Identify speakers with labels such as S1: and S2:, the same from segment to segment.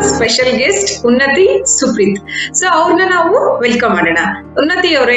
S1: Special guest ಉನ್ನತಿ Supreeth so ಅವ್ರನ್ನ ನಾವು ವೆಲ್ಕಮ್ ಮಾಡೋಣ ಉನ್ನತಿ ಅವರೇ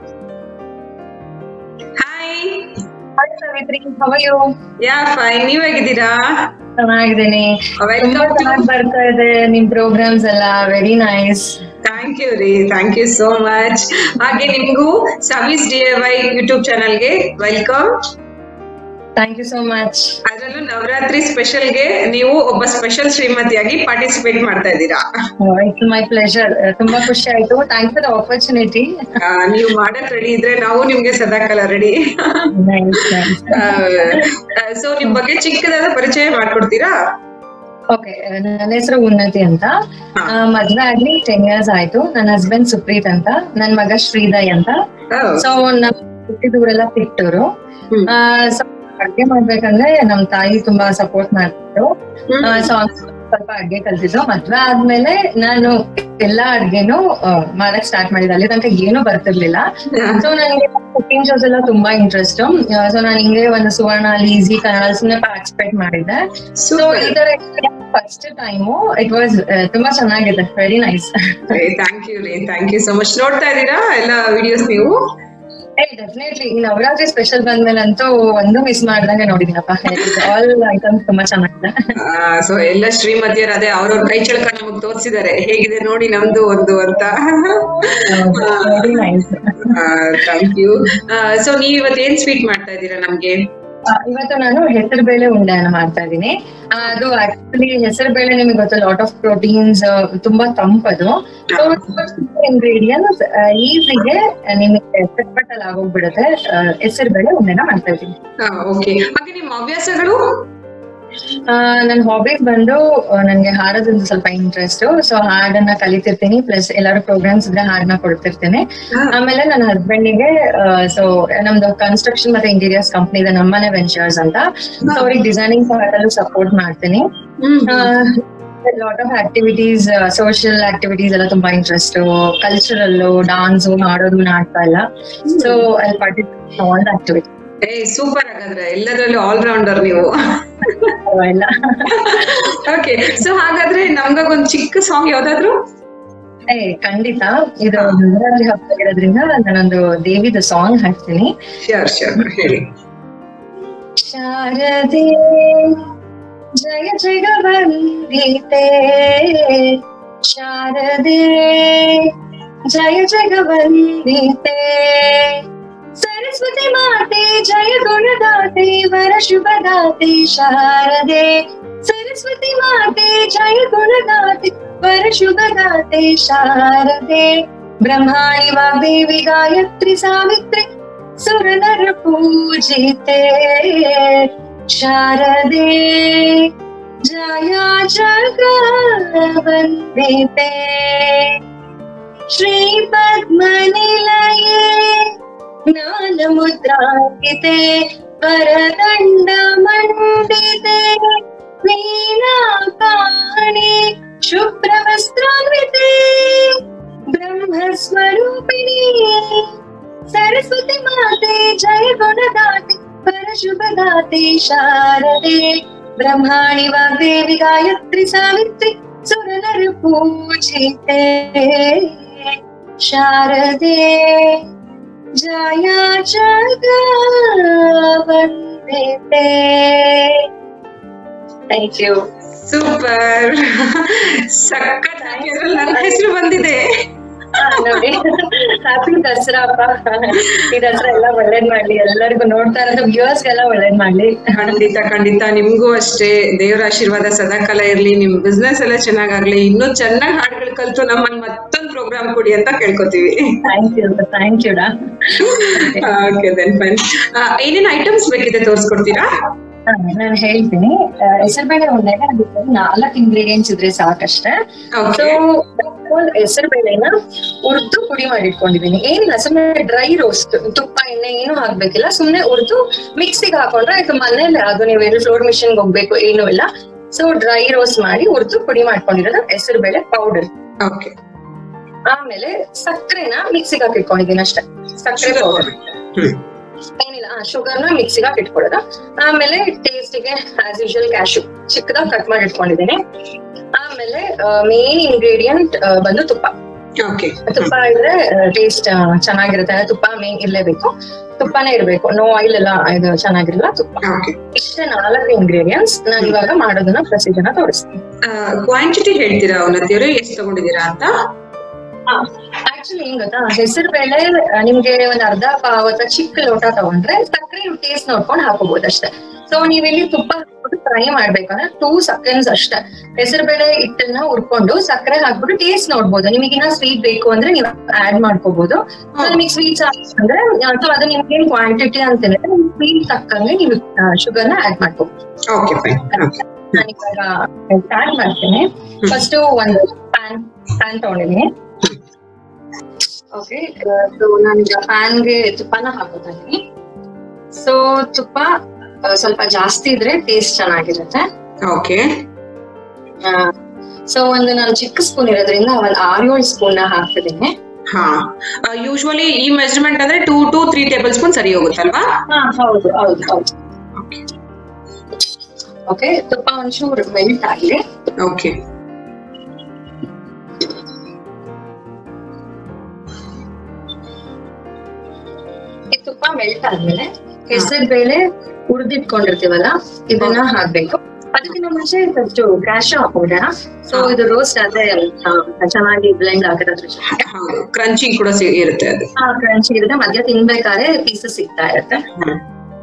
S1: hi
S2: hi Savithri how are you?
S1: Yeah fine ನೀವ್ ಹೇಗಿದ್ದೀರಾ
S2: ಚೆನ್ನಾಗಿದ್ದೀನಿ ತುಂಬಾ
S1: ವೆಲ್ಕಮ್
S2: ಚೆನ್ನಾಗಿ ಬರ್ತಾ ಇದೆ ನಿಮ್ ಪ್ರೋಗ್ರಾಮ್ಸ್ ಎಲ್ಲ ವೆರಿ ನೈಸ್
S1: ಥ್ಯಾಂಕ್ ಯು ರೀ ಥ್ಯಾಂಕ್ ಯು ಸೋ ಮಚ್ ಹಾಗೆ ನಿಮ್ಗೂ ಸವೀಸ್ ಡಿ ಎ ವೈ ಯೂಟ್ಯೂಬ್ ಚಾನಲ್ಗೆ welcome
S2: thank you so much
S1: ಅದರಲ್ಲೂ ನವರಾತ್ರಿ ಸ್ಪೆಷಲ್ಗೆ ನೀವು ಒಬ್ಬ ಸ್ಪೆಷಲ್ ಶ್ರೀಮತಿಯಾಗಿ ಪಾರ್ಟಿಸಿಪೇಟ್ ಮಾಡ್ತಾ ಇದ್ದೀರಾ
S2: ಇಟ್ಸ್ ಮೈ ಪ್ಲೆಷರ್ ತುಂಬಾ ಖುಷಿ ಆಯ್ತು ಥ್ಯಾಂಕ್ಸ್ ಫಾರ್ ದ ಆಪರ್ಚುನಿಟಿ
S1: ಆ, ನೀವು ಮಾಡಕ್ ರೆಡಿ ಇದ್ರೆ ನಾವು ನಿಮ್ಗೆ ಸದಾಕಾಲ ರೆಡಿ
S2: ನೈಸ್ ನೈಸ್
S1: ಸೊ ನಿಮ್ ಬಗ್ಗೆ ಚಿಕ್ಕದಾದ ಪರಿಚಯ ಮಾಡ್ಕೊಡ್ತೀರಾ
S2: ಓಕೆ ನನ್ನ ಹೆಸರು ಉನ್ನತಿ ಅಂತ
S1: ಹಾ.
S2: ಆ, ಮದ್ವೆ ಆಗ್ಲಿ ಟೆನ್ ಇಯರ್ಸ್ ಆಯ್ತು ನನ್ನ ಹಸ್ಬೆಂಡ್ ಸುಪ್ರೀತ್ ಅಂತ ನನ್ ಮಗ ಶ್ರೀದಯ್ ಅಂತ
S1: Oh,
S2: ಸೊ ನಮ್ ಹುಟ್ಟಿದೂರೆಲ್ಲ ತಿಟ್ಟೂರು
S1: ಹ್ಮ್.
S2: ಸೊ ಅಡ್ಗೆ ಮಾಡ್ಬೇಕಂದ್ರೆ ನಮ್ ತಾಯಿ ತುಂಬಾ ಸಪೋರ್ಟ್ ಮಾಡ್ತಿದ್ರು
S1: ಹ್ಮ್.
S2: ಸೊ ಸ್ವಲ್ಪ ಅಡ್ಗೆ ಕಲ್ತಿದ್ದು ಮದ್ವೆ ಆದ್ಮೇಲೆ ನಾನು ಎಲ್ಲಾ ಅಡ್ಗೆನು ಆ, ಮಾಡಕ್ ಸ್ಟಾರ್ಟ್ ಮಾಡಿದೆ ಅಲ್ಲಿ ತನಕ ಏನು ಬರ್ತಿರ್ಲಿಲ್ಲ ಸೊ ನನಗೆ ಕುಕಿಂಗ್ ಶೋಸ್ ಎಲ್ಲ ತುಂಬಾ ಇಂಟ್ರೆಸ್ಟ್ ಸೊ ನಾನು ಹಿಂಗೆ ಒಂದು ಸುವರ್ಣ ಈಸಿ ಕನ್ನಡ ಸುಮ್ಮನೆ ಪಾರ್ಟಿಸಿಪೇಟ್ ಮಾಡಿದ್ದೆ ಸೊ
S1: Super.
S2: ಈ ತರ ಫಸ್ಟ್ ಟೈಮು ಇಟ್ ವಾಸ್ ತುಂಬಾ ಚೆನ್ನಾಗಿದೆ ವೆರಿ ನೈಸ್
S1: ಥ್ಯಾಂಕ್ ಯು ರೀ ಥ್ಯಾಂಕ್ ಯು ಸೊ ಮಚ್ ನೋಡ್ತಾ ಇದ್ದೀರಾ ಎಲ್ಲ ವಿಡಿಯೋಸ್ ನೀವು
S2: ಏ ಡೆಫಿನೆಟ್ಲಿ ಈ ನವರಾತ್ರಿ ಸ್ಪೆಷಲ್ ಬಂದ್ಮೇಲೆ ಅಂತೂ ಒಂದು ಮಿಸ್ ಮಾಡ್ದಂಗೆ ನೋಡಿದೀನಪ್ಪ ಆಲ್ ಐಟಮ್ಸ್ ತುಂಬಾ ಚೆನ್ನಾಗಿದೆ
S1: ಸೊ ಎಲ್ಲ ಶ್ರೀಮತಿಯರು ಅದೇ ಅವ್ರವ್ರ ಕೈ ಚಳಕ ನಮಗ್ ತೋರಿಸಿದ್ದಾರೆ ಹೇಗಿದೆ ನೋಡಿ ನಮ್ದು ಒಂದು ಅಂತ
S2: very nice
S1: thank you so ನೀವ್ ಇವತ್ತು ಏನ್ ಸ್ವೀಟ್ ಮಾಡ್ತಾ ಇದ್ದೀರಾ ನಮ್ಗೆ
S2: ಇವತ್ತು ನಾನು ಹೆಸರು ಬೇಳೆ ಉಂಡೆಯನ್ನು ಮಾಡ್ತಾ ಇದ್ದೀನಿ ಆ, ಅದು ಆಕ್ಚುಲಿ ಹೆಸರು ಬೇಳೆ ನಿಮಗೆ ಗೊತ್ತು ಲಾಟ್ ಆಫ್ ಪ್ರೋಟೀನ್ಸ್ ತುಂಬಾ ತಂಪದು ಸೊ ಇಂಗ್ರೀಡಿಯಂಟ್ಸ್ ಈಸಿಗೆ ನಿಮಗೆ ಚಟ್ಪಟಲ್ಲಿ ಆಗೋಗ್ಬಿಡುತ್ತೆ ಹೆಸರು ಬೇಳೆ ಉಂಡೆನ ಮಾಡ್ತಾ ಇದ್ದೀನಿ
S1: ಓಕೆ ಹಾಗೆ ನಿಮ್ಮ ಹವ್ಯಾಸಗಳು
S2: ನನ್ನ ಹಾಬೀಸ್ ಬಂದು ಆ, ನನ್ಗೆ ಹಾಡೋದ್ರಿಂದ ಸ್ವಲ್ಪ ಇಂಟ್ರೆಸ್ಟ್ ಸೊ ಹಾಡನ್ನ ಕಲಿತಿರ್ತೀನಿ ಪ್ಲಸ್ ಎಲ್ಲಾರು ಪ್ರೋಗ್ರಾಮ್ಸ್ ಇದ್ರೆ ಹಾಡನ್ನ ಕೊಡ್ತಿರ್ತೇನೆ ಆಮೇಲೆ ನನ್ನ ಹಸ್ಬೆಂಡಿಗೆ ಸೊ ನಮ್ದು ಕನ್ಸ್ಟ್ರಕ್ಷನ್ ಮತ್ತೆ ಇಂಟೀರಿಯರ್ಸ್ ಕಂಪ್ನಿ ಇದೆ ನಮ್ಮನೆ ವೆಂಚರ್ಸ್ ಅಂತ ಸೊ ಅವ್ರಿಗೆ ಡಿಸೈನಿಂಗ್ ಪಾರ್ಟ್ ಅಲ್ಲೂ ಸಪೋರ್ಟ್ ಮಾಡ್ತೀನಿ lot of activities social activities ಎಲ್ಲ ತುಂಬಾ ಇಂಟ್ರೆಸ್ಟ್ ಕಲ್ಚರಲ್ ಡಾನ್ಸ್ ಮಾಡೋದು ನಾಟಕ ಎಲ್ಲ ಸೊ ಅಲ್ಲಿ ಪಾರ್ಟಿಸಿಪೇಟ್ ಆಲ್ ಆಕ್ಟಿವಿಟಿ
S1: ಏ ಸೂಪರ್ ಹಾಗಾದ್ರೆ ಎಲ್ಲದರಲ್ಲೂ ಆಲ್ ರೌಂಡರ್ ನೀವು
S2: ಎಲ್ಲ
S1: ಓಕೆ ಸೊ ಹಾಗಾದ್ರೆ ನಮ್ಗೊಂದ್ ಚಿಕ್ಕ ಸಾಂಗ್ ಯಾವ್ದಾದ್ರು
S2: ಏ ಖಂಡಿತ ಇದು ನವರಾತ್ರಿ ಹಬ್ಬ ಇರೋದ್ರಿಂದ ನಾನೊಂದು ದೇವಿದ ಸಾಂಗ್ ಹಾಡ್ತೀನಿ
S1: ಶ್ಯೂರ್ ಶ್ಯೂರ್ ಹೇಳಿ
S2: ಶಾರದೆ ಜಯ ಜಗವಂದಿತೆ ಶಾರದೆ ಜಯ ಜಗವಂದಿತೆ ಸರಸ್ವತಿ ಮಾತೆ ಜಯ ಗುಣದಾತೆ ವರ ಶುಭದಾತೆ ಶಾರದೆ ಸರಸ್ವತಿ ಮಾತೆ ಜಯ ಗುಣದಾತೆ ವರ ಶುಭದಾತೆ ಶಾರದೆ ಬ್ರಹ್ಮಾಣಿ ವಾಗ್ದೇವಿ ಗಾಯತ್ರಿ ಸಾವಿತ್ರಿ ಸುರನರ ಪೂಜಿತೆ ಶಾರದೆ ಜಯ ಜಗವಂದಿತೆ ಶ್ರೀ ಪದ್ಮನಿಲಯೇ ಜ್ಞಾನ ಮುದ್ರಾಂಕಿತೆ ವರದಂಡ ಮಂಡಿತೆ ವೀಣಾಪಾಣಿ ಶುಭ್ರವಸ್ತ್ರಾನ್ವಿತೆ ಬ್ರಹ್ಮಸ್ವರೂಪಿಣಿ सरस्वती माते जय गुणदाते परशुभदाते शारदे ब्रह्माणि वाग्देवि गायत्री सावित्री सुरनर पूजिते शारदे जया जगवन्दिते Thank you.
S1: ಸೂಪರ್ ಸಖತ್ ಹಾಕಿದ್ರಲ್ಲ ನನ್ನ ಹೆಸರು ಬಂದಿದೆ
S2: ಹಾ, ನೋಡಿ ಹ್ಯಾಪಿ ದಸರಾ ಅಪ್ಪ ಈ ದಸರಾ ಎಲ್ಲ ಒಳ್ಳೇದ್ ಮಾಡ್ಲಿ ಎಲ್ಲರಿಗೂ ನೋಡ್ತಾ ಇರೋದು ವ್ಯೂವರ್ಸ್ ಗೆಲ್ಲ ಒಳ್ಳೇದ್ ಮಾಡ್ಲಿ
S1: ಖಂಡಿತ ಖಂಡಿತ ನಿಮ್ಗೂ ಅಷ್ಟೇ ದೇವರ ಆಶೀರ್ವಾದ ಸದಾಕಾಲ ಇರ್ಲಿ ನಿಮ್ ಬಿಸ್ನೆಸ್ ಎಲ್ಲ ಚೆನ್ನಾಗಾಗ್ಲಿ ಇನ್ನೂ ಚೆನ್ನಾಗಿ ಹಾಡುಗಳು ಕಲ್ತು ನಮ್ಮಲ್ಲಿ ಮತ್ತೊಂದು ಪ್ರೋಗ್ರಾಮ್ ಕೊಡಿ ಅಂತ ಕೇಳ್ಕೊತೀವಿ
S2: ಥ್ಯಾಂಕ್ ಯು ಥ್ಯಾಂಕ್ ಯು ಡಾ
S1: ಓಕೆ ದೆನ್ ಫೈನ್ ಏನೇನ್ ಐಟಮ್ಸ್ ಬೇಕಿದೆ ತೋರಿಸ್ಕೊಡ್ತೀರಾ
S2: ನಾನು ಹೇಳ್ತೀನಿ ಹೆಸರುಬೇಳೆ ಉಂಡೆಗೆ ಅದಕ್ಕೆ ನಾಲ್ಕು ಇಂಗ್ರೀಡಿಯೆಂಟ್ಸ್ ಇದ್ರೆ ಸಾಕಷ್ಟೇ ಸೊ
S1: ಓಕೆ
S2: ಹೆಸರು ಬೇಳೆನ ಉರ್ದು ಪುಡಿ ಮಾಡಿ ಇಟ್ಕೊಂಡಿದೀನಿ ಏನಿಲ್ಲ ಸುಮ್ಮನೆ ಡ್ರೈ ರೋಸ್ಟ್ ತುಪ್ಪ ಎಣ್ಣೆ ಏನು ಹಾಕ್ಬೇಕಿಲ್ಲ ಸುಮ್ನೆ ಉರ್ದು ಮಿಕ್ಸಿಗೆ ಹಾಕೊಂಡ್ರೆ ಆಯ್ತು ಮನೇಲಿ ಅದು ನೀವು ಏನು ಫ್ಲೋರ್ ಮಿಷಿನ್ ಹೋಗ್ಬೇಕು ಏನು ಇಲ್ಲ ಸೊ ಡ್ರೈ ರೋಸ್ಟ್ ಮಾಡಿ ಉರ್ದು ಪುಡಿ ಮಾಡ್ಕೊಂಡಿರೋದು ಹೆಸರು ಬೇಳೆ ಪೌಡರ್
S1: ಓಕೆ
S2: ಆಮೇಲೆ ಸಕ್ಕರೆನ ಮಿಕ್ಸಿಗೆ ಹಾಕಿ ಇಟ್ಕೊಂಡಿದ್ದೀನಿ ಅಷ್ಟೇ ಸಕ್ಕರೆ ಪೌಡರ್
S1: ಹ್ಮ್
S2: ಏನಿಲ್ಲ ಶುಗರ್ನ ಮಿಕ್ಸಿಗೆ ಹಾಕಿ ಇಟ್ಕೊಳ್ಳೋದು ಆಮೇಲೆ ಟೇಸ್ಟಿಗೆ ಆಸ್ ಯೂಶುವಲ್ ಕ್ಯಾಶು ಚಿಕ್ಕದಾಗಿ ಕಟ್ ಮಾಡಿ ಇಟ್ಕೊಂಡಿದ್ದೀನಿ ಆಮೇಲೆ ಮೇನ್ ಇಂಗ್ರೀಡಿಯಂಟ್ ಬಂದು ತುಪ್ಪ
S1: ಓಕೆ
S2: ತುಪ್ಪ ಇದ್ರೆ ಟೇಸ್ಟ್ ಚೆನ್ನಾಗಿರುತ್ತೆ ಅಂದ್ರೆ ತುಪ್ಪ ಮೇನ್ ಇರ್ಲೇಬೇಕು ತುಪ್ಪನೇ ಇರ್ಬೇಕು ನೋ ಆಯಿಲ್ ಎಲ್ಲ ಇದು ಚೆನ್ನಾಗಿರಲ್ಲ ತುಪ್ಪ
S1: ಓಕೆ
S2: ಇಷ್ಟೇ ನಾಲ್ಕು ಇಂಗ್ರೀಡಿಯಂಟ್ಸ್ ನಾನು ಇವಾಗ ಮಾಡೋದನ್ನ ಪ್ರೊಸೀಜರ್ನ ತೋರಿಸ್ತೀನಿ
S1: ಕ್ವಾಂಟಿಟಿ ಹೇಳ್ತೀರಾ ಅವನತಿಯವರು ಎಷ್ಟು ತಗೊಂಡಿದ್ದೀರಾ ಅಂತ
S2: ಆಕ್ಚುಲಿ ಏನ್ ಗೊತ್ತಾ ಹೆಸರು ಬೇಳೆ ನಿಮ್ಗೆ ಒಂದ್ ಅರ್ಧ ಪಾವ್ ಅಥವಾ ಚಿಕ್ಕ ಲೋಟ ತಗೊಂಡ್ರೆ ಸಕ್ಕರೆ ಟೇಸ್ಟ್ ನೋಡ್ಕೊಂಡು ಹಾಕೋಬಹುದು ಅಷ್ಟೇ ಸೊ ನೀವಿಲ್ಲಿ ತುಪ್ಪ ಹಾಕ್ಬಿಟ್ಟು ಫ್ರೈ ಮಾಡ್ಬೇಕಂದ್ರೆ ಟೂ ಸೆಕೆಂಡ್ಸ್ ಅಷ್ಟೇ ಹೆಸರು ಬೇಳೆ ಹಿಟ್ಟನ್ನ ಹುರ್ಕೊಂಡು ಸಕ್ಕರೆ ಹಾಕ್ಬಿಟ್ಟು ಟೇಸ್ಟ್ ನೋಡ್ಬೋದು ನಿಮಗೆ ಇನ್ನ ಸ್ವೀಟ್ ಬೇಕು ಅಂದ್ರೆ ನೀವು ಆಡ್ ಮಾಡ್ಕೋಬಹುದು ನಿಮಗೆ ಸ್ವೀಟ್ಸ್ ಅಂದ್ರೆ ಅಥವಾ ಅದು ನಿಮ್ಗೆ ಕ್ವಾಂಟಿಟಿ ಅಂತ ಸ್ವೀಟ್ ತಕ್ಕಂಗೆ ನೀವು ಶುಗರ್ನ ಆಡ್ ಮಾಡ್ಕೋಬಹುದು
S1: ಓಕೆ ಫೈನ್
S2: ನಾನಿವಾಗ ಸ್ಟಾರ್ಟ್ ಮಾಡ್ತೇನೆ ಫಸ್ಟ್ ಒಂದು ಪ್ಯಾನ್ ಪ್ಯಾನ್ ತಗೊಂಡಿದ್ದೀನಿ ಓಕೆ ಸೊ ನಾನೀಗ ಪ್ಯಾನ್ಗೆ ತುಪ್ಪನ ಹಾಕೋತೀನಿ ಸೊ ತುಪ್ಪ ಆ, ಸ್ವಲ್ಪ ಜಾಸ್ತಿ ಇದ್ರೆ ಟೇಸ್ಟ್ ಚೆನ್ನಾಗಿರುತ್ತೆ
S1: ಓಕೆ
S2: ಸೊ ಒಂದು ನಾನು ಚಿಕ್ಕ ಸ್ಪೂನ್ ಇರೋದ್ರಿಂದ ಒಂದ್ ಆರು ಏಳು ಸ್ಪೂನ್ ನ ಹಾಕ್ತಿದ್ದೀನಿ
S1: ಹಾ ಯೂಶುವಲಿ ಈ ಮೆಜರ್ಮೆಂಟ್ ಅಂದ್ರೆ two to three tablespoon ಸರಿ ಹೋಗುತ್ತಲ್ವಾ
S2: ಹಾ ಹೌದು ಹೌದು ಹೌದು
S1: ಓಕೆ
S2: ಓಕೆ ತುಪ್ಪ ಒಂಚೂರು ಮೆಲ್ಟ್ ಆಗಲಿ
S1: ಓಕೆ
S2: ಈ ತುಪ್ಪ ಮೆಲ್ಟ್ ಆದ್ಮೇಲೆ ಹೆಸರು ಬೇಳೆ ಹುರಿದಿಟ್ಕೊಂಡಿರ್ತೀವಲ್ಲ ಇದನ್ನ ಹಾಕ್ಬೇಕು ಅದಕ್ಕಿಂತ ಮುಂಚೆ ಫಸ್ಟ್ ಕ್ಯಾಶ್ ಹಾಕೊಂಡ್ರೆ ಸೊ ಇದು ರೋಸ್ಟ್ ಆದ್ರೆ ಆ, ಚೆನ್ನಾಗಿ ಬ್ಲೆಂಡ್ ಆಗಿರೋದ್ರ ಜೊತೆ
S1: ಹೌದು ಕ್ರಂಚಿಂಗ್ ಕೂಡ ಸಿ- ಇರುತ್ತೆ ಅದು
S2: ಕ್ರಂಚಿ ಇರುತ್ತೆ ಮಧ್ಯ ತಿನ್ಬೇಕಾದ್ರೆ ಪೀಸಸ್ ಸಿಗ್ತಾ ಇರುತ್ತೆ
S1: ಹ್ಮ್.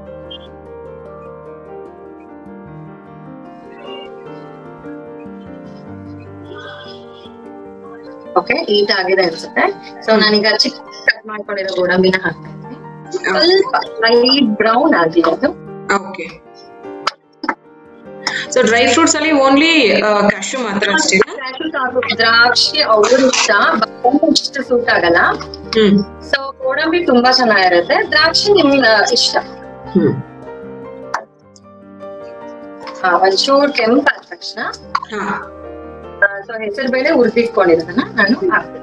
S2: ಓಕೆ ಈಟ್ ಆಗಿದೆ ಅನ್ಸುತ್ತೆ ಸೊ ನಾನೀಗ ಚಿಕ್ಕ ಕಟ್ ಮಾಡ್ಕೊಂಡಿರೋ ಗೋಡಂಬಿನ ಹಾಕ್ತೀನಿ ಸ್ವಲ್ಪ ಲೈಟ್ ಬ್ರೌನ್ ಆಗಿ ಅದು
S1: ಓಕೆ ಸೊ ಡ್ರೈ ಫ್ರೂಟ್ಸ್ ಅಲ್ಲಿ ಓನ್ಲಿ ಕ್ಯಾಶು ಮಾತ್ರ ಅಷ್ಟೇನಾ
S2: Cashews ಹಾಕು, ದ್ರಾಕ್ಷಿ ಅವ್ರ ಇಷ್ಟ ಬಾದಾಮಿ ಇಷ್ಟು ಸೂಟ್ ಆಗಲ್ಲ
S1: ಹ್ಮ್
S2: ಸೊ ಗೋಡಂಬಿ ತುಂಬಾ ಚೆನ್ನಾಗಿರುತ್ತೆ ದ್ರಾಕ್ಷಿ ನಿಮ್ ಇಷ್ಟ
S1: ಹ್ಮ್
S2: ಆ, ಒಂಚೂರ್ ಕೆಂಪಾದ ತಕ್ಷಣ
S1: ಹಾ
S2: ಸೊ ಹೆಸರು ಬೇಳೆ ಹುರಿದಿಟ್ಕೊಂಡಿರೋದನ್ನ ನಾನು ಹಾಕ್ತೀನಿ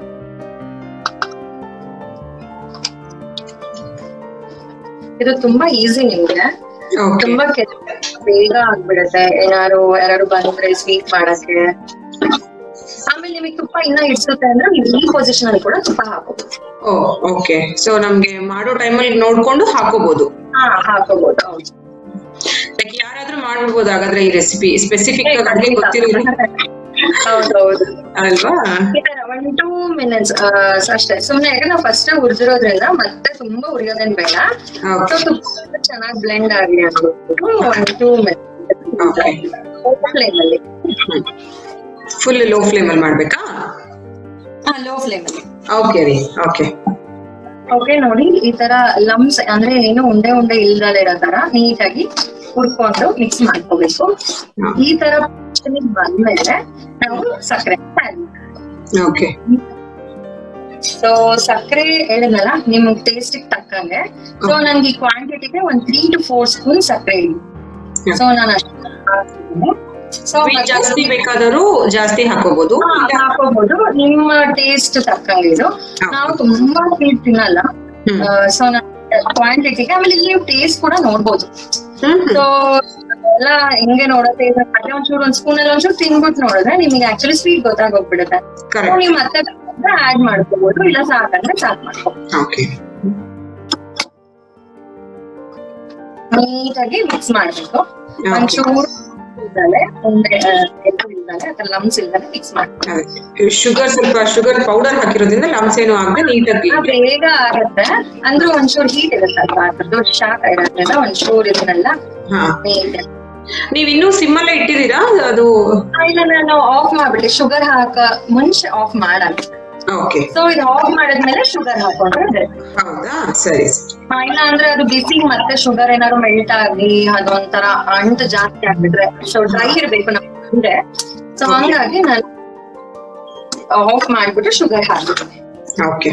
S2: ಇದು ತುಂಬಾ ಈಸಿ ನಿಮ್ಗೆ
S1: ಓಕೆ
S2: ತುಂಬಾ ಕೆಲ್ಸ ಬೇಗ ಆಗ್ಬಿಡುತ್ತೆ ಏನಾರು ಯಾರು ಬಂದ್ರೆ ಸ್ವೀಟ್ ಮಾಡಕ್ಕೆ ಆಮೇಲೆ ನಿಮಗೆ ತುಪ್ಪ ಇನ್ನ ಇಡ್ಸುತ್ತೆ ಅಂದ್ರೆ ನೀವು ಈ ಪೊಸಿಷನ್ ಅಲ್ಲಿ ಕೂಡ ತುಪ್ಪ ಹಾಕೋಬಹುದು
S1: ಓ ಓಕೆ ಸೊ ನಮ್ಗೆ ಮಾಡೋ ಟೈಮಲ್ಲಿ ನೋಡ್ಕೊಂಡು ಹಾಕೋಬಹುದು
S2: ಹಾ ಹಾಕೋಬಹುದು ಹೌದು
S1: ಲೈಕ್ ಯಾರಾದ್ರೂ ಮಾಡ್ಬಿಡ್ಬೋದು ಹಾಗಾದ್ರೆ ಈ ರೆಸಿಪಿ ಸ್ಪೆಸಿಫಿಕ್ ಆಗಿ ಗೊತ್ತಿರೋರು
S2: ಹೌದೌದು
S1: ಅಲ್ವಾ
S2: ಈ ತರ ಒನ್ ಟೂ ಮಿನಿಟ್ಸ್ ಅಷ್ಟೇ ಸುಮ್ನೆ ಯಾಕಂದ್ರೆ ನಾವು ಫಸ್ಟ್ ಹುರಿದಿರೋದ್ರಿಂದ ಮತ್ತೆ ತುಂಬಾ ಹುರಿಯೋದೇನ್ ಬೇಡ ಸೊ
S1: ಓಕೆ
S2: ತುಪ್ಪ ಚೆನ್ನಾಗಿ ಬ್ಲೆಂಡ್ ಆಗ್ಲಿ ಅಂದ್ಬಿಟ್ಟು one two
S1: Okay.
S2: Minutes flame ಅಲ್ಲಿ
S1: ಫುಲ್ ಲೋ ಫ್ಲೇಮ್ ಅಲ್ಲಿ ಮಾಡ್ಬೇಕಾ
S2: ಹಾ ಲೋ ಫ್ಲೇಮ್ ಅಲ್ಲಿ
S1: ಓಕೆ ರೀ ಓಕೆ
S2: ಓಕೆ ನೋಡಿ ಈ ತರ ಲಮ್ಸ್ ಅಂದ್ರೆ ಏನು ಉಂಡೆ ಉಂಡೆ ಇಲ್ದಲೆ ಇರೋ ತರ ನೀಟಾಗಿ ಹುರ್ಕೊಂಡು ಮಿಕ್ಸ್ ಮಾಡ್ಕೋಬೇಕು ಈ ತರ position ಗೆ ಬಂದ್ಮೇಲೆ ನಾವು ಸಕ್ಕರೆ
S1: ಓಕೆ
S2: ಸೊ ಸಕ್ಕರೆ ಹೇಳಿದ್ನಲ್ಲ ನಿಮ್ ಟೇಸ್ಟ್ ತಕ್ಕಂಗೆ ಸೊ ನನ್ಗೆ ಈ ಕ್ವಾಂಟಿಟಿಗೆ ಒಂದ್ ತ್ರೀ ಟು ಫೋರ್ ಸ್ಪೂನ್ ಸಕ್ಕರೆ ಇಡಿ
S1: Yeah.
S2: ಸೊ ನಾನು ಅಷ್ಟು ಸೊ
S1: ಸ್ವೀಟ್ ಜಾಸ್ತಿ ಬೇಕಾದರೂ ಜಾಸ್ತಿ ಹಾಕೋಬಹುದು
S2: ಹಾಕೋಬಹುದು ನಿಮ್ಮ ಟೇಸ್ಟ್ ತಕ್ಕಂಗೆ ಇದು
S1: ಹಾ.
S2: ನಾವು ತುಂಬಾ ಸ್ವೀಟ್ ತಿನ್ನಲ್ಲ
S1: ಹ್ಮ್.
S2: ಸೊ ಕ್ವಾಂಟಿಟಿಗೆ ಆಮೇಲೆ ಇಲ್ಲಿ ನೀವು ಟೇಸ್ಟ್ ಕೂಡ ನೋಡ್ಬೋದು
S1: ಹ್ಮ್
S2: ಸೊ ಎಲ್ಲ ಹೆಂಗೆ ನೋಡತ್ತೆ ಅದೇ ಒಂಚೂರು ಒಂದ್ ಸ್ಪೂನ್ ಅಲ್ಲಿ ಒಂಚೂರು ತಿನ್ಬಿಟ್ಟು ನೋಡಿದ್ರೆ ನಿಮಗೆ ಆಕ್ಚುಲಿ ಸ್ವೀಟ್ ಗೊತ್ತಾಗೋಗ್ಬಿಡುತ್ತೆ ಸೊ
S1: ಕರೆಕ್ಟ್
S2: ನೀವು ಮತ್ತೆ ಆಡ್ ಮಾಡ್ಕೋಬಹುದು ಇಲ್ಲ ಸಾಕಂದ್ರೆ ಸಾಕ್ ಮಾಡ್ಕೋಬಹುದು
S1: ಓಕೆ
S2: ನೀಟಾಗಿ ಮಿಕ್ಸ್ ಮಾಡ್ಬೇಕು ಒಂಚೂರು ಇಲ್ದಲೆ ಉಂಡೆ ಆ, ಎಲ್ಲ ಇಲ್ದಲೆ ಅಥವಾ ಲಮ್ಸ್ ಇಲ್ದಲೆ ಮಿಕ್ಸ್ ಮಾಡ್ಬೇಕು
S1: ಶುಗರ್ ಸ್ವಲ್ಪ ಶುಗರ್ ಪೌಡರ್ ಹಾಕಿರೋದ್ರಿಂದ ಲಮ್ಸ್ ಏನು ಆಗದೆ ನೀಟಾಗಿ
S2: ಆ, ಬೇಗ ಆಗತ್ತೆ ಅಂದ್ರೆ ಒಂಚೂರು ಹೀಟ್ ಇರುತ್ತಲ್ವಾ ಅದ್ರದ್ದು ಶಾಖ ಇರತ್ತಲ್ಲ ಒಂಚೂರು ಇದನ್ನೆಲ್ಲ
S1: ಹಾ
S2: ನೀಟಾಗಿ
S1: ನೀವ್ ಇನ್ನೂ ಸಿಮ್ ಅಲ್ಲೇ ಇಟ್ಟಿದ್ದೀರಾ ಅದು
S2: ಆ, ಇಲ್ಲ ನಾನು ಆಫ್ ಮಾಡ್ಬಿಟ್ಟೆ ಶುಗರ್ ಹಾಕ ಮುಂಚೆ ಆಫ್ ಮಾಡಲ್ಲ
S1: ಓಕೆ
S2: ಸೊ ಇದು ಆಫ್ ಮಾಡಿದ್ಮೇಲೆ ಶುಗರ್ ಹಾಕೊಂಡ್ರೆ better.
S1: ಹೌದಾ ಸರಿ
S2: ಆ, ಇಲ್ಲ ಅಂದ್ರೆ ಅದು ಬಿಸಿ ಮತ್ತೆ ಶುಗರ್ ಏನಾದ್ರು ಮೆಲ್ಟ್ ಆಗಿ ಅದೊಂಥರ ಅಂಟು ಜಾಸ್ತಿ ಆಗ್ಬಿಟ್ರೆ ಸೊ ಡ್ರೈ ಇರ್ಬೇಕು ನಮ್ಮ ಮುಂದೆ ಸೊ ಹಂಗಾಗಿ ನಾನು ಆಫ್ ಮಾಡ್ಬಿಟ್ಟು ಶುಗರ್ ಹಾಕ್ಬಿಡ್ತೀನಿ
S1: ಓಕೆ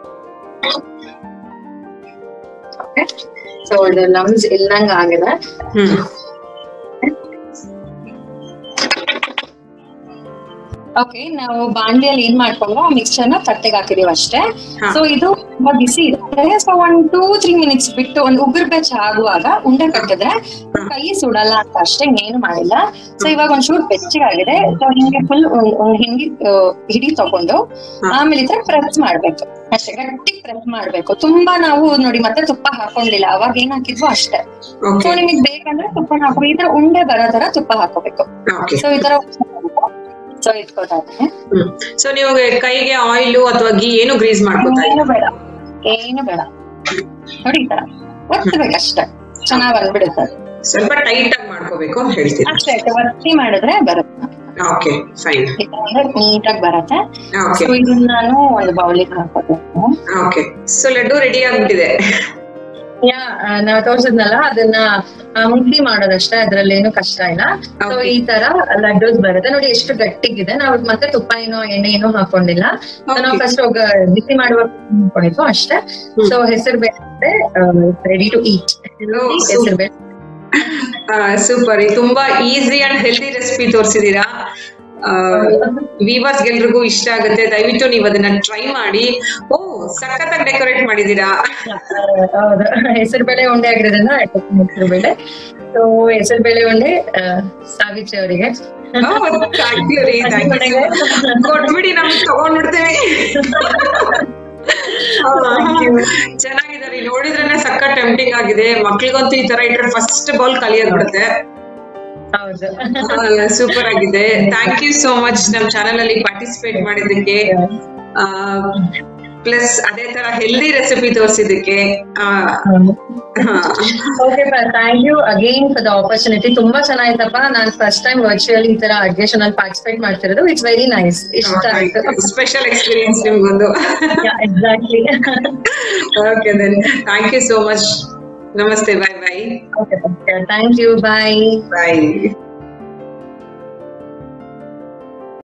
S2: ಓಕೆ ಸೊ ಇದು ಲಮ್ಸ್ ಇಲ್ದಂಗ ಆಗಿದೆ
S1: ಹ್ಮ್
S2: ಓಕೆ ನಾವು ಬಾಂಡ್ಲಿಯಲ್ಲಿ ಏನ್ ಮಾಡ್ಕೊಂಡು ಆ ಮಿಕ್ಸ್ಚರ್ ನ ತಟ್ಟೆಗೆ ಹಾಕಿದೀವಿ ಅಷ್ಟೇ
S1: ಹಾ.
S2: ಸೊ ಇದು ತುಂಬಾ ಬಿಸಿ ಇರುತ್ತೆ ಸೊ ಒಂದ್ ಟೂ ತ್ರೀ ಮಿನಿಟ್ಸ್ ಬಿಟ್ಟು ಒಂದ್ ಉಗುರ್ ಬೆಚ್ಚ ಆಗುವಾಗ ಉಂಡೆ ಕಟ್ಟಿದ್ರೆ ಕೈ ಸುಡಲ್ಲ ಅಂತ ಅಷ್ಟೇ ಏನು ಮಾಡಿಲ್ಲ ಸೊ ಇವಾಗ ಒಂಚೂರು ಬೆಚ್ಚಗಾಗಿದೆ ಸೊ ಹಿಂಗೆ ಫುಲ್ ಒಂದ್ ಹಿಂಗಿ ಆ, ಹಿಡಿ ತಗೊಂಡು
S1: ಹಾ.
S2: ಆಮೇಲೆ ಇದ್ರೆ ಪ್ರೆಸ್ ಮಾಡ್ಬೇಕು ಅಷ್ಟೇ ಗಟ್ಟಿ ಪ್ರೆಸ್ ಮಾಡ್ಬೇಕು ತುಂಬಾ ನಾವು ನೋಡಿ ಮತ್ತೆ ತುಪ್ಪ ಹಾಕೊಂಡಿಲ್ಲ ಅವಾಗ ಏನ್ ಹಾಕಿದ್ವು ಅಷ್ಟೇ ಸೊ
S1: ಓಕೆ
S2: ನಿಮಗೆ ಬೇಕಂದ್ರೆ ತುಪ್ಪ ಹಾಕೋ ಈ ತರ ಉಂಡೆ ಬರೋ ತರ ತುಪ್ಪ ಹಾಕೋಬೇಕು
S1: ಓಕೆ
S2: ಸೊ ಈ ತರ ಸೊ ಇಟ್ಕೊತಾನೆ
S1: ಸೊ ನೀವು ಕೈಗೆ ಆಯಿಲ್ ಅಥವಾ ಗೀ ಏನು ಗ್ರೀಸ್ ಮಾಡ್ಕೊತಾ ಇಲ್ಲ
S2: ಏನು ಬೇಡ ಏನು ಬೇಡ ನೋಡಿ ಈ ತರ ಒತ್ತಬೇಕಷ್ಟೇ ಚೆನ್ನಾಗ್ ಬಂದ್ಬಿಡುತ್ತೆ ಅದು.
S1: ಸ್ವಲ್ಪ ಟೈಟ್ ಆಗಿ ಮಾಡ್ಕೋಬೇಕು ಅಂತ ಹೇಳ್ತೀರಾ
S2: ಅಷ್ಟೇ ಒತ್ತಿ ಮಾಡಿದ್ರೆ ಬರುತ್ತೆ
S1: ಓಕೆ ಫೈನ್
S2: ಈ ತರ ಅಂದ್ರೆ ನೀಟಾಗಿ ಬರುತ್ತೆ
S1: ಓಕೆ
S2: ಸೊ ಇದನ್ನ ನಾನು ಒಂದು ಬೌಲಿಗೆ ಹಾಕೋಬೇಕು
S1: ಓಕೆ ಸೊ ಲಡ್ಡು ರೆಡಿ ಆಗ್ಬಿಟ್ಟಿದೆ
S2: ಯಾ ನಾವು ತೋರ್ಸಿದ್ನಲ್ಲ ಅದನ್ನ ಆ, ಮುದ್ದಿ ಮಾಡೋದಷ್ಟೇ ಅದ್ರಲ್ಲಿ ಏನು ಕಷ್ಟ ಇಲ್ಲ ಸೊ
S1: Okay.
S2: ಈ ತರ ಲಡ್ಡೂಸ್ ಬರುತ್ತೆ ನೋಡಿ ಎಷ್ಟು ಗಟ್ಟಿಗಿದೆ ನಾವು ಮತ್ತೆ ತುಪ್ಪ ಏನೋ ಎಣ್ಣೆ ಏನೋ ಹಾಕೊಂಡಿಲ್ಲ So, ನಾವು
S1: Okay.
S2: ಫಸ್ಟ್ ಹೋಗ ಬಿಸಿ ಮಾಡುವಾಗ ಹಾಕೊಂಡಿದ್ವು ಅಷ್ಟೇ
S1: ಹ್ಮ್.
S2: ಸೊ ಹೆಸರು ಬೇಳೆ ರೆಡಿ ಟು ಈಟ್
S1: Oh,
S2: ಹೆಸರು ಬೇಳೆ
S1: ಸೂಪರ್ ತುಂಬಾ ಈಸಿ ಅಂಡ್ ಹೆಲ್ದಿ ರೆಸಿಪಿ ತೋರಿಸಿದೀರಾ ವಿವರ್ಸ್ ಗೆಲ್ರಿಗೂ ಇಷ್ಟ ಆಗುತ್ತೆ ದಯವಿಟ್ಟು ನೀವು ಅದನ್ನ ಟ್ರೈ ಮಾಡಿ ಓ ಸಖತ್ತಾಗಿ ಡೆಕೋರೇಟ್ ಮಾಡಿದೀರಾ
S2: ಹೌದು ಹೆಸರು ಬೇಳೆ ಉಂಡೆ ಆಗಿರೋದ್ರಿಂದ ಹೆಸರು ಬೇಳೆ ಸೊ ಹೆಸರು ಬೇಳೆ ಉಂಡೆ ಆ, ಸಾವಿತ್ರಿ ಅವರಿಗೆ
S1: ಥ್ಯಾಂಕ್ ಯು ರೀ ಥ್ಯಾಂಕ್ ಯು ಕೊಟ್ಬಿಡಿ ನಮ್ಗೆ ತಗೊಂಡ್ಬಿಡ್ತೇವೆ ಚೆನ್ನಾಗಿದೆ ನೋಡಿದ್ರೇನೆ ಸಕ್ಕ ಟೆಂಪ್ಟಿಂಗ್ ಆಗಿದೆ ಮಕ್ಳಿಗಂತೂ ಈ ತರ ಇಟ್ರೆ ಫಸ್ಟ್ ಬೌಲ್ ಖಾಲಿ ಆಗ್ಬಿಡುತ್ತೆ
S2: ಹೌದು
S1: ಸೂಪರ್ ಆಗಿದೆ ಥ್ಯಾಂಕ್ ಯು ಸೋ ಮಚ್ ನಮ್ ಚಾನೆಲ್ ಅಲ್ಲಿ ಪಾರ್ಟಿಸಿಪೇಟ್ ಮಾಡಿದ್ದಕ್ಕೆ ಪ್ಲಸ್ ಅದೇ ತರ ಹೆಲ್ದಿ ರೆಸಿಪಿ ತೋರಿಸಿದ್ದಕ್ಕೆ
S2: okay thank you again for the opportunity ತುಂಬಾ ಚೆನ್ನಾಗಿತ್ತಪ್ಪ ನಾನು ಫಸ್ಟ್ ಟೈಮ್ ವರ್ಚುವಲ್ ಈ ತರ ಅಡ್ಗೆಷನ್ ಅಲ್ಲಿ ಪಾರ್ಟಿಸಿಪೇಟ್ ಮಾಡ್ತಿರೋದು ಇಟ್ಸ್ ವೆರಿ ನೈಸ್ ಇಷ್ಟ ಆಯ್ತು
S1: ಸ್ಪೆಷಲ್ ಎಕ್ಸ್ಪೀರಿಯನ್ಸ್ ನಿಮ್ಗೊಂದು
S2: exactly
S1: okay then thank you so much ನಮಸ್ತೆ bye bye
S2: okay thank you bye
S1: bye